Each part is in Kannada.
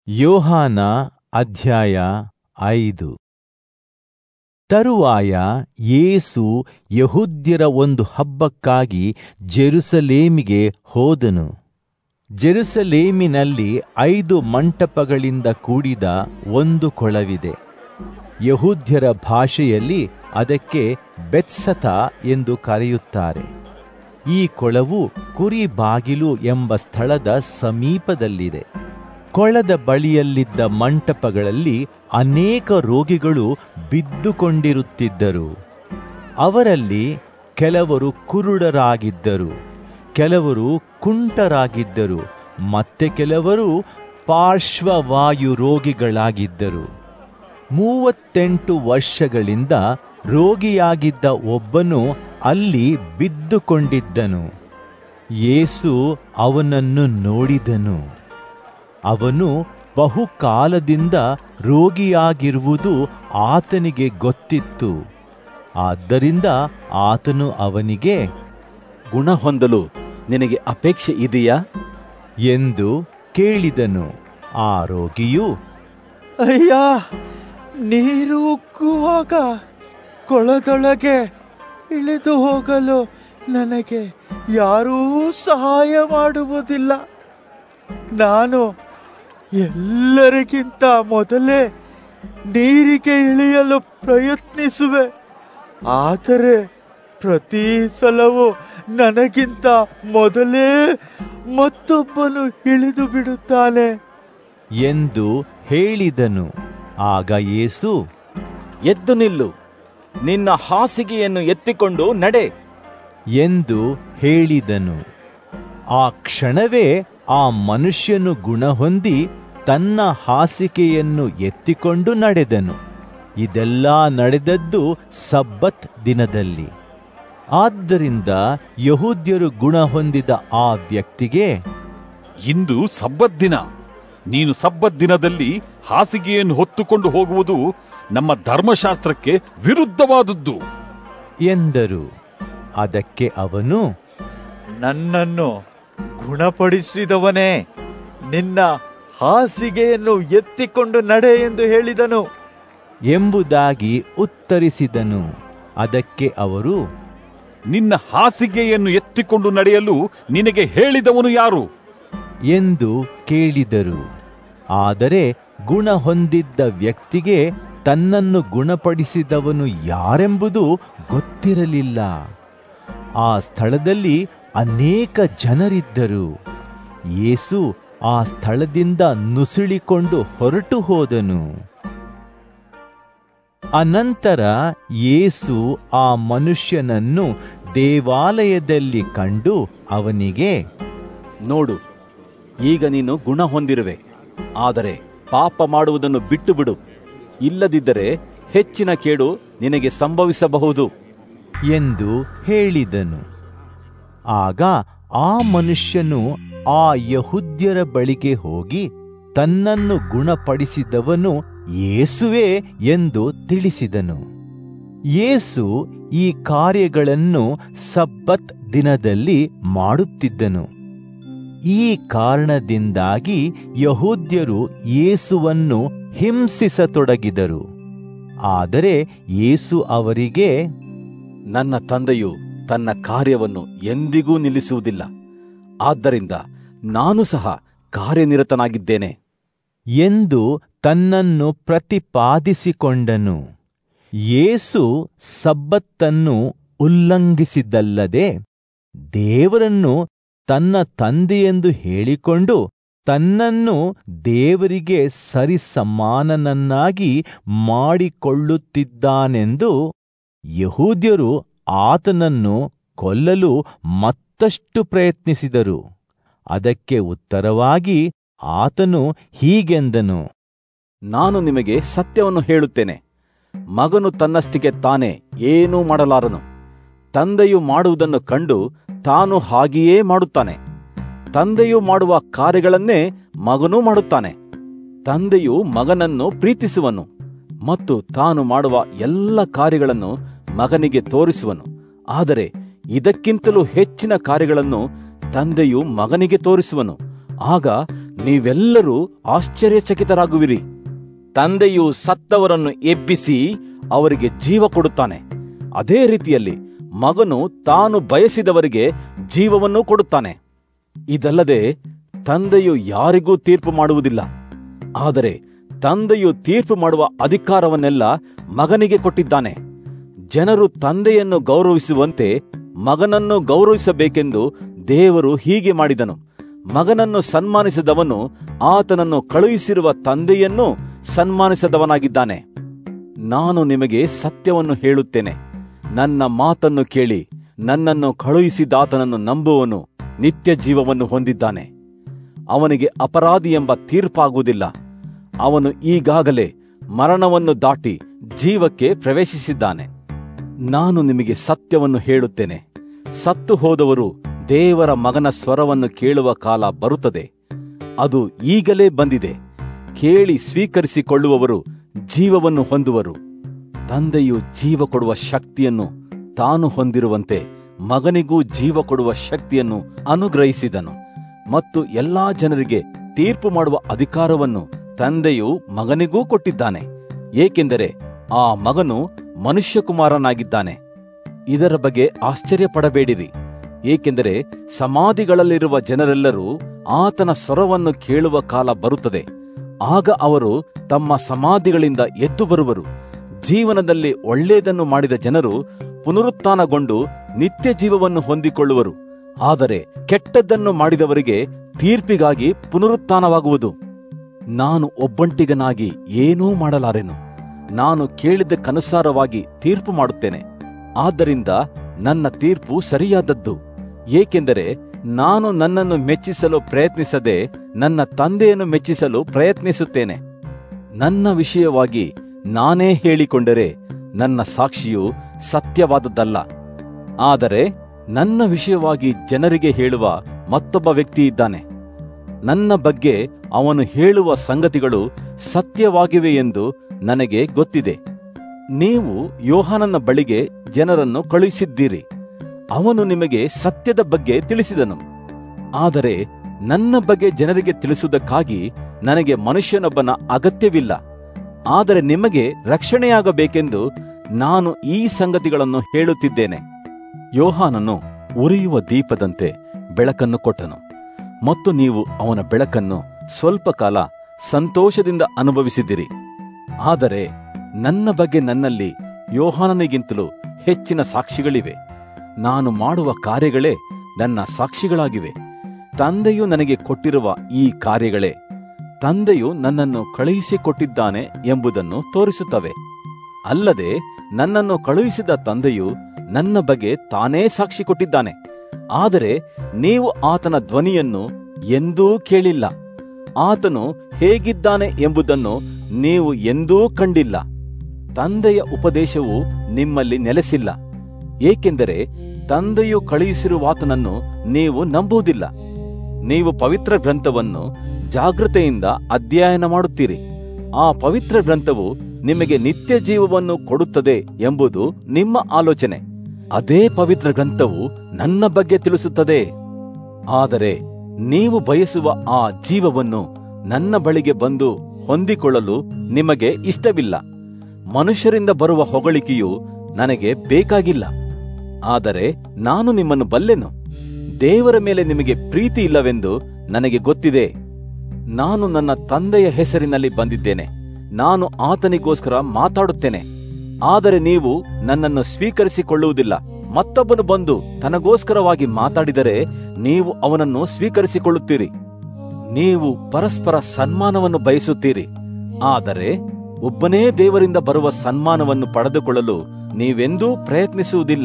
ಯೋಹಾನ ಅಧ್ಯಾಯ ಐದು ತರುವಾಯ ಯೇಸು ಯಹುದ್ಯರ ಒಂದು ಹಬ್ಬಕ್ಕಾಗಿ ಜೆರುಸಲೇಮಿಗೆ ಹೋದನು ಜೆರುಸಲೇಮಿನಲ್ಲಿ ಐದು ಮಂಟಪಗಳಿಂದ ಕೂಡಿದ ಒಂದು ಕೊಳವಿದೆ ಯಹೂದ್ಯರ ಭಾಷೆಯಲ್ಲಿ ಅದಕ್ಕೆ ಬೆತ್ಸತ ಎಂದು ಕರೆಯುತ್ತಾರೆ ಈ ಕೊಳವು ಕುರಿ ಬಾಗಿಲು ಎಂಬ ಸ್ಥಳದ ಸಮೀಪದಲ್ಲಿದೆ ಕೊಳದ ಬಳಿಯಲ್ಲಿದ್ದ ಮಂಟಪಗಳಲ್ಲಿ ಅನೇಕ ರೋಗಿಗಳು ಬಿದ್ದುಕೊಂಡಿರುತ್ತಿದ್ದರು ಅವರಲ್ಲಿ ಕೆಲವರು ಕುರುಡರಾಗಿದ್ದರು ಕೆಲವರು ಕುಂಟರಾಗಿದ್ದರು ಮತ್ತೆ ಕೆಲವರು ಪಾರ್ಶ್ವವಾಯು ರೋಗಿಗಳಾಗಿದ್ದರು ಮೂವತ್ತೆಂಟು ವರ್ಷಗಳಿಂದ ರೋಗಿಯಾಗಿದ್ದ ಒಬ್ಬನು ಅಲ್ಲಿ ಬಿದ್ದುಕೊಂಡಿದ್ದನು ಯೇಸು ಅವನನ್ನು ನೋಡಿದನು ಅವನು ಬಹುಕಾಲದಿಂದ ರೋಗಿಯಾಗಿರುವುದು ಆತನಿಗೆ ಗೊತ್ತಿತ್ತು ಆದ್ದರಿಂದ ಆತನು ಅವನಿಗೆ ಗುಣ ಹೊಂದಲು ನಿನಗೆ ಅಪೇಕ್ಷೆ ಇದೆಯಾ ಎಂದು ಕೇಳಿದನು ಆ ರೋಗಿಯು ಅಯ್ಯ ನೀರು ಉಕ್ಕುವಾಗ ಕೊಳದೊಳಗೆ ಇಳಿದು ಹೋಗಲು ನನಗೆ ಯಾರೂ ಸಹಾಯ ಮಾಡುವುದಿಲ್ಲ ನಾನು ಎಲ್ಲರಿಗಿಂತ ಮೊದಲೇ ನೀರಿಗೆ ಇಳಿಯಲು ಪ್ರಯತ್ನಿಸುವೆ ಆದರೆ ಪ್ರತಿ ಸಲವೂ ನನಗಿಂತ ಮೊದಲೇ ಮತ್ತೊಬ್ಬನು ಇಳಿದು ಬಿಡುತ್ತಾನೆ ಎಂದು ಹೇಳಿದನು ಆಗ ಯೇಸು ಎದ್ದು ನಿಲ್ಲು ನಿನ್ನ ಹಾಸಿಗೆಯನ್ನು ಎತ್ತಿಕೊಂಡು ನಡೆ ಎಂದು ಹೇಳಿದನು ಆ ಕ್ಷಣವೇ ಆ ಮನುಷ್ಯನು ಗುಣಹೊಂದಿ ತನ್ನ ಹಾಸಿಗೆಯನ್ನು ಎತ್ತಿಕೊಂಡು ನಡೆದನು ಇದೆಲ್ಲ ನಡೆದದ್ದು ಸಬ್ಬತ್ ದಿನದಲ್ಲಿ ಆದ್ದರಿಂದ ಯಹೂದ್ಯರು ಗುಣ ಹೊಂದಿದ ಆ ವ್ಯಕ್ತಿಗೆ ಇಂದು ಸಬ್ಬತ್ ದಿನ ನೀನು ಸಬ್ಬತ್ ದಿನದಲ್ಲಿ ಹಾಸಿಗೆಯನ್ನು ಹೊತ್ತುಕೊಂಡು ಹೋಗುವುದು ನಮ್ಮ ಧರ್ಮಶಾಸ್ತ್ರಕ್ಕೆ ವಿರುದ್ಧವಾದದ್ದು ಎಂದರು ಅದಕ್ಕೆ ಅವನು ನನ್ನನ್ನು ಗುಣಪಡಿಸಿದವನೇ ನಿನ್ನ ಹಾಸಿಗೆಯನ್ನು ಎತ್ತಿಕೊಂಡು ನಡೆ ಎಂದು ಹೇಳಿದನು ಎಂಬುದಾಗಿ ಉತ್ತರಿಸಿದನು ಅದಕ್ಕೆ ಅವರು ನಿನ್ನ ಹಾಸಿಗೆಯನ್ನು ಎತ್ತಿಕೊಂಡು ನಡೆಯಲು ನಿನಗೆ ಹೇಳಿದವನು ಯಾರು ಎಂದು ಕೇಳಿದರು ಆದರೆ ಗುಣ ಹೊಂದಿದ್ದ ವ್ಯಕ್ತಿಗೆ ತನ್ನನ್ನು ಗುಣಪಡಿಸಿದವನು ಯಾರೆಂಬುದು ಗೊತ್ತಿರಲಿಲ್ಲ ಆ ಸ್ಥಳದಲ್ಲಿ ಅನೇಕ ಜನರಿದ್ದರು ಯೇಸು ಆ ಸ್ಥಳದಿಂದ ನುಸುಳಿಕೊಂಡು ಹೊರಟು ಹೋದನು ಅನಂತರ ಯೇಸು ಆ ಮನುಷ್ಯನನ್ನು ದೇವಾಲಯದಲ್ಲಿ ಕಂಡು ಅವನಿಗೆ ನೋಡು ಈಗ ನೀನು ಗುಣ ಹೊಂದಿರುವೆ ಆದರೆ ಪಾಪ ಮಾಡುವುದನ್ನು ಬಿಟ್ಟು ಬಿಡು ಇಲ್ಲದಿದ್ದರೆ ಹೆಚ್ಚಿನ ಕೇಡು ನಿನಗೆ ಸಂಭವಿಸಬಹುದು ಎಂದು ಹೇಳಿದನು ಆಗ ಆ ಮನುಷ್ಯನು ಆ ಯಹುದ್ಯರ ಬಳಿಗೆ ಹೋಗಿ ತನ್ನನ್ನು ಗುಣಪಡಿಸಿದವನು ಯೇಸುವೇ ಎಂದು ತಿಳಿಸಿದನು ಯೇಸು ಈ ಕಾರ್ಯಗಳನ್ನು ಸಬ್ಬತ್ ದಿನದಲ್ಲಿ ಮಾಡುತ್ತಿದ್ದನು ಈ ಕಾರಣದಿಂದಾಗಿ ಯಹೂದ್ಯರು ಯೇಸುವನ್ನು ಹಿಂಸಿಸತೊಡಗಿದರು ಆದರೆ ಯೇಸು ಅವರಿಗೆ ನನ್ನ ತಂದೆಯು ತನ್ನ ಕಾರ್ಯವನ್ನು ಎಂದಿಗೂ ನಿಲ್ಲಿಸುವುದಿಲ್ಲ ಆದ್ದರಿಂದ ನಾನು ಸಹ ಕಾರ್ಯನಿರತನಾಗಿದ್ದೇನೆ ಎಂದು ತನ್ನನ್ನು ಪ್ರತಿಪಾದಿಸಿಕೊಂಡನು ಯೇಸು ಸಬ್ಬತ್ತನ್ನು ಉಲ್ಲಂಘಿಸಿದ್ದಲ್ಲದೆ ದೇವರನ್ನು ತನ್ನ ತಂದೆಯೆಂದು ಹೇಳಿಕೊಂಡು ತನ್ನನ್ನು ದೇವರಿಗೆ ಸರಿಸಮಾನನನ್ನಾಗಿ ಮಾಡಿಕೊಳ್ಳುತ್ತಿದ್ದಾನೆಂದು ಯಹೂದ್ಯರು ಆತನನ್ನು ಕೊಲ್ಲಲು ಮತ್ತಷ್ಟು ಪ್ರಯತ್ನಿಸಿದರು ಅದಕ್ಕೆ ಉತ್ತರವಾಗಿ ಆತನು ಹೀಗೆಂದನು ನಾನು ನಿಮಗೆ ಸತ್ಯವನ್ನು ಹೇಳುತ್ತೇನೆ ಮಗನು ತನ್ನಷ್ಟಿಗೆ ತಾನೇ ಏನೂ ಮಾಡಲಾರನು ತಂದೆಯು ಮಾಡುವುದನ್ನು ಕಂಡು ತಾನು ಹಾಗೆಯೇ ಮಾಡುತ್ತಾನೆ ತಂದೆಯು ಮಾಡುವ ಕಾರ್ಯಗಳನ್ನೇ ಮಗನೂ ಮಾಡುತ್ತಾನೆ ತಂದೆಯು ಮಗನನ್ನು ಪ್ರೀತಿಸುವನು ಮತ್ತು ತಾನು ಮಾಡುವ ಎಲ್ಲ ಕಾರ್ಯಗಳನ್ನು ಮಗನಿಗೆ ತೋರಿಸುವನು ಆದರೆ ಇದಕ್ಕಿಂತಲೂ ಹೆಚ್ಚಿನ ಕಾರ್ಯಗಳನ್ನು ತಂದೆಯು ಮಗನಿಗೆ ತೋರಿಸುವನು ಆಗ ನೀವೆಲ್ಲರೂ ಆಶ್ಚರ್ಯಚಕಿತರಾಗುವಿರಿ ತಂದೆಯು ಸತ್ತವರನ್ನು ಎಬ್ಬಿಸಿ ಅವರಿಗೆ ಜೀವ ಕೊಡುತ್ತಾನೆ ಅದೇ ರೀತಿಯಲ್ಲಿ ಮಗನು ತಾನು ಬಯಸಿದವರಿಗೆ ಜೀವವನ್ನು ಕೊಡುತ್ತಾನೆ ಇದಲ್ಲದೆ ತಂದೆಯು ಯಾರಿಗೂ ತೀರ್ಪು ಮಾಡುವುದಿಲ್ಲ ಆದರೆ ತಂದೆಯು ತೀರ್ಪು ಮಾಡುವ ಅಧಿಕಾರವನ್ನೆಲ್ಲ ಮಗನಿಗೆ ಕೊಟ್ಟಿದ್ದಾನೆ ಜನರು ತಂದೆಯನ್ನು ಗೌರವಿಸುವಂತೆ ಮಗನನ್ನು ಗೌರವಿಸಬೇಕೆಂದು ದೇವರು ಹೀಗೆ ಮಾಡಿದನು ಮಗನನ್ನು ಸನ್ಮಾನಿಸಿದವನು ಆತನನ್ನು ಕಳುಹಿಸಿರುವ ತಂದೆಯನ್ನು ಸನ್ಮಾನಿಸದವನಾಗಿದ್ದಾನೆ ನಾನು ನಿಮಗೆ ಸತ್ಯವನ್ನು ಹೇಳುತ್ತೇನೆ ನನ್ನ ಮಾತನ್ನು ಕೇಳಿ ನನ್ನನ್ನು ಕಳುಹಿಸಿದಾತನನ್ನು ನಂಬುವನು ನಿತ್ಯ ಜೀವವನ್ನು ಹೊಂದಿದ್ದಾನೆ ಅವನಿಗೆ ಅಪರಾಧಿ ಎಂಬ ತೀರ್ಪಾಗುವುದಿಲ್ಲ ಅವನು ಈಗಾಗಲೇ ಮರಣವನ್ನು ದಾಟಿ ಜೀವಕ್ಕೆ ಪ್ರವೇಶಿಸಿದ್ದಾನೆ ನಾನು ನಿಮಗೆ ಸತ್ಯವನ್ನು ಹೇಳುತ್ತೇನೆ ಸತ್ತು ಹೋದವರು ದೇವರ ಮಗನ ಸ್ವರವನ್ನು ಕೇಳುವ ಕಾಲ ಬರುತ್ತದೆ ಅದು ಈಗಲೇ ಬಂದಿದೆ ಕೇಳಿ ಸ್ವೀಕರಿಸಿಕೊಳ್ಳುವವರು ಜೀವವನ್ನು ಹೊಂದುವರು ತಂದೆಯು ಜೀವ ಕೊಡುವ ಶಕ್ತಿಯನ್ನು ತಾನು ಹೊಂದಿರುವಂತೆ ಮಗನಿಗೂ ಜೀವ ಕೊಡುವ ಶಕ್ತಿಯನ್ನು ಅನುಗ್ರಹಿಸಿದನು ಮತ್ತು ಎಲ್ಲಾ ಜನರಿಗೆ ತೀರ್ಪು ಮಾಡುವ ಅಧಿಕಾರವನ್ನು ತಂದೆಯು ಮಗನಿಗೂ ಕೊಟ್ಟಿದ್ದಾನೆ ಏಕೆಂದರೆ ಆ ಮಗನು ಮನುಷ್ಯಕುಮಾರನಾಗಿದ್ದಾನೆ ಇದರ ಬಗ್ಗೆ ಆಶ್ಚರ್ಯಪಡಬೇಡಿರಿ ಏಕೆಂದರೆ ಸಮಾಧಿಗಳಲ್ಲಿರುವ ಜನರೆಲ್ಲರೂ ಆತನ ಸ್ವರವನ್ನು ಕೇಳುವ ಕಾಲ ಬರುತ್ತದೆ ಆಗ ಅವರು ತಮ್ಮ ಸಮಾಧಿಗಳಿಂದ ಎದ್ದು ಬರುವರು ಜೀವನದಲ್ಲಿ ಒಳ್ಳೆಯದನ್ನು ಮಾಡಿದ ಜನರು ಪುನರುತ್ಥಾನಗೊಂಡು ನಿತ್ಯ ಜೀವವನ್ನು ಹೊಂದಿಕೊಳ್ಳುವರು ಆದರೆ ಕೆಟ್ಟದ್ದನ್ನು ಮಾಡಿದವರಿಗೆ ತೀರ್ಪಿಗಾಗಿ ಪುನರುತ್ಥಾನವಾಗುವುದು ನಾನು ಒಬ್ಬಂಟಿಗನಾಗಿ ಏನೂ ಮಾಡಲಾರೆನು ನಾನು ಕೇಳಿದ್ದಕ್ಕನುಸಾರವಾಗಿ ತೀರ್ಪು ಮಾಡುತ್ತೇನೆ ಆದ್ದರಿಂದ ನನ್ನ ತೀರ್ಪು ಸರಿಯಾದದ್ದು ಏಕೆಂದರೆ ನಾನು ನನ್ನನ್ನು ಮೆಚ್ಚಿಸಲು ಪ್ರಯತ್ನಿಸದೆ ನನ್ನ ತಂದೆಯನ್ನು ಮೆಚ್ಚಿಸಲು ಪ್ರಯತ್ನಿಸುತ್ತೇನೆ ನನ್ನ ವಿಷಯವಾಗಿ ನಾನೇ ಹೇಳಿಕೊಂಡರೆ ನನ್ನ ಸಾಕ್ಷಿಯು ಸತ್ಯವಾದದ್ದಲ್ಲ ಆದರೆ ನನ್ನ ವಿಷಯವಾಗಿ ಜನರಿಗೆ ಹೇಳುವ ಮತ್ತೊಬ್ಬ ವ್ಯಕ್ತಿ ಇದ್ದಾನೆ ನನ್ನ ಬಗ್ಗೆ ಅವನು ಹೇಳುವ ಸಂಗತಿಗಳು ಸತ್ಯವಾಗಿವೆ ಎಂದು ನನಗೆ ಗೊತ್ತಿದೆ ನೀವು ಯೋಹಾನನ ಬಳಿಗೆ ಜನರನ್ನು ಕಳುಹಿಸಿದ್ದೀರಿ ಅವನು ನಿಮಗೆ ಸತ್ಯದ ಬಗ್ಗೆ ತಿಳಿಸಿದನು ಆದರೆ ನನ್ನ ಬಗ್ಗೆ ಜನರಿಗೆ ತಿಳಿಸುವುದಕ್ಕಾಗಿ ನನಗೆ ಮನುಷ್ಯನೊಬ್ಬನ ಅಗತ್ಯವಿಲ್ಲ ಆದರೆ ನಿಮಗೆ ರಕ್ಷಣೆಯಾಗಬೇಕೆಂದು ನಾನು ಈ ಸಂಗತಿಗಳನ್ನು ಹೇಳುತ್ತಿದ್ದೇನೆ ಯೋಹಾನನು ಉರಿಯುವ ದೀಪದಂತೆ ಬೆಳಕನ್ನು ಕೊಟ್ಟನು ಮತ್ತು ನೀವು ಅವನ ಬೆಳಕನ್ನು ಸ್ವಲ್ಪ ಕಾಲ ಸಂತೋಷದಿಂದ ಅನುಭವಿಸಿದಿರಿ ಆದರೆ ನನ್ನ ಬಗ್ಗೆ ನನ್ನಲ್ಲಿ ಯೋಹಾನನಿಗಿಂತಲೂ ಹೆಚ್ಚಿನ ಸಾಕ್ಷಿಗಳಿವೆ ನಾನು ಮಾಡುವ ಕಾರ್ಯಗಳೇ ನನ್ನ ಸಾಕ್ಷಿಗಳಾಗಿವೆ ತಂದೆಯು ನನಗೆ ಕೊಟ್ಟಿರುವ ಈ ಕಾರ್ಯಗಳೇ ತಂದೆಯು ನನ್ನನ್ನು ಕಳುಹಿಸಿಕೊಟ್ಟಿದ್ದಾನೆ ಎಂಬುದನ್ನು ತೋರಿಸುತ್ತವೆ ಅಲ್ಲದೆ ನನ್ನನ್ನು ಕಳುಹಿಸಿದ ತಂದೆಯು ನನ್ನ ಬಗ್ಗೆ ತಾನೇ ಸಾಕ್ಷಿ ಕೊಟ್ಟಿದ್ದಾನೆ ಆದರೆ ನೀವು ಆತನ ಧ್ವನಿಯನ್ನು ಎಂದೂ ಕೇಳಿಲ್ಲ ಆತನು ಹೇಗಿದ್ದಾನೆ ಎಂಬುದನ್ನು ನೀವು ಎಂದೂ ಕಂಡಿಲ್ಲ ತಂದೆಯ ಉಪದೇಶವು ನಿಮ್ಮಲ್ಲಿ ನೆಲೆಸಿಲ್ಲ ಏಕೆಂದರೆ ತಂದೆಯು ಕಳುಹಿಸಿರುವಾತನನ್ನು ನೀವು ನಂಬುವುದಿಲ್ಲ ನೀವು ಪವಿತ್ರ ಗ್ರಂಥವನ್ನು ಜಾಗೃತೆಯಿಂದ ಅಧ್ಯಯನ ಮಾಡುತ್ತೀರಿ ಆ ಪವಿತ್ರ ಗ್ರಂಥವು ನಿಮಗೆ ನಿತ್ಯ ಜೀವವನ್ನು ಕೊಡುತ್ತದೆ ಎಂಬುದು ನಿಮ್ಮ ಆಲೋಚನೆ ಅದೇ ಪವಿತ್ರ ಗ್ರಂಥವು ನನ್ನ ಬಗ್ಗೆ ತಿಳಿಸುತ್ತದೆ ಆದರೆ ನೀವು ಬಯಸುವ ಆ ಜೀವವನ್ನು ನನ್ನ ಬಳಿಗೆ ಬಂದು ಹೊಂದಿಕೊಳ್ಳಲು ನಿಮಗೆ ಇಷ್ಟವಿಲ್ಲ ಮನುಷ್ಯರಿಂದ ಬರುವ ಹೊಗಳಿಕೆಯು ನನಗೆ ಬೇಕಾಗಿಲ್ಲ ಆದರೆ ನಾನು ನಿಮ್ಮನ್ನು ಬಲ್ಲೆನು ದೇವರ ಮೇಲೆ ನಿಮಗೆ ಪ್ರೀತಿ ಇಲ್ಲವೆಂದು ನನಗೆ ಗೊತ್ತಿದೆ ನಾನು ನನ್ನ ತಂದೆಯ ಹೆಸರಿನಲ್ಲಿ ಬಂದಿದ್ದೇನೆ ನಾನು ಆತನಿಗೋಸ್ಕರ ಮಾತಾಡುತ್ತೇನೆ ಆದರೆ ನೀವು ನನ್ನನ್ನು ಸ್ವೀಕರಿಸಿಕೊಳ್ಳುವುದಿಲ್ಲ ಮತ್ತೊಬ್ಬನು ಬಂದು ತನಗೋಸ್ಕರವಾಗಿ ಮಾತಾಡಿದರೆ ನೀವು ಅವನನ್ನು ಸ್ವೀಕರಿಸಿಕೊಳ್ಳುತ್ತೀರಿ ನೀವು ಪರಸ್ಪರ ಸನ್ಮಾನವನ್ನು ಬಯಸುತ್ತೀರಿ ಆದರೆ ಒಬ್ಬನೇ ದೇವರಿಂದ ಬರುವ ಸನ್ಮಾನವನ್ನು ಪಡೆದುಕೊಳ್ಳಲು ನೀವೆಂದೂ ಪ್ರಯತ್ನಿಸುವುದಿಲ್ಲ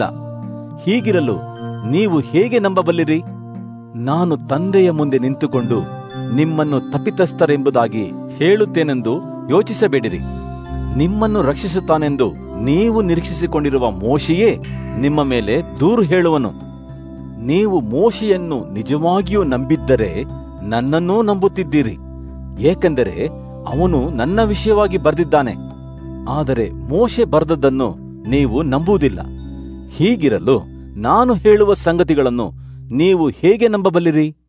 ಹೀಗಿರಲು ನೀವು ಹೇಗೆ ನಂಬಬಲ್ಲಿರಿ ನಾನು ತಂದೆಯ ಮುಂದೆ ನಿಂತುಕೊಂಡು ನಿಮ್ಮನ್ನು ತಪ್ಪಿತಸ್ಥರೆಂಬುದಾಗಿ ಹೇಳುತ್ತೇನೆಂದು ಯೋಚಿಸಬೇಡಿರಿ ನಿಮ್ಮನ್ನು ರಕ್ಷಿಸುತ್ತಾನೆಂದು ನೀವು ನಿರೀಕ್ಷಿಸಿಕೊಂಡಿರುವ ಮೋಶೆಯೇ ನಿಮ್ಮ ಮೇಲೆ ದೂರು ಹೇಳುವನು ನೀವು ಮೋಶೆಯನ್ನು ನಿಜವಾಗಿಯೂ ನಂಬಿದ್ದರೆ ನನ್ನನ್ನೂ ನಂಬುತ್ತಿದ್ದೀರಿ ಏಕೆಂದರೆ ಅವನು ನನ್ನ ವಿಷಯವಾಗಿ ಬರೆದಿದ್ದಾನೆ ಆದರೆ ಮೋಶೆ ಬರೆದದ್ದನ್ನು ನೀವು ನಂಬುವುದಿಲ್ಲ ಹೀಗಿರಲು ನಾನು ಹೇಳುವ ಸಂಗತಿಗಳನ್ನು ನೀವು ಹೇಗೆ ನಂಬಬಲ್ಲಿರಿ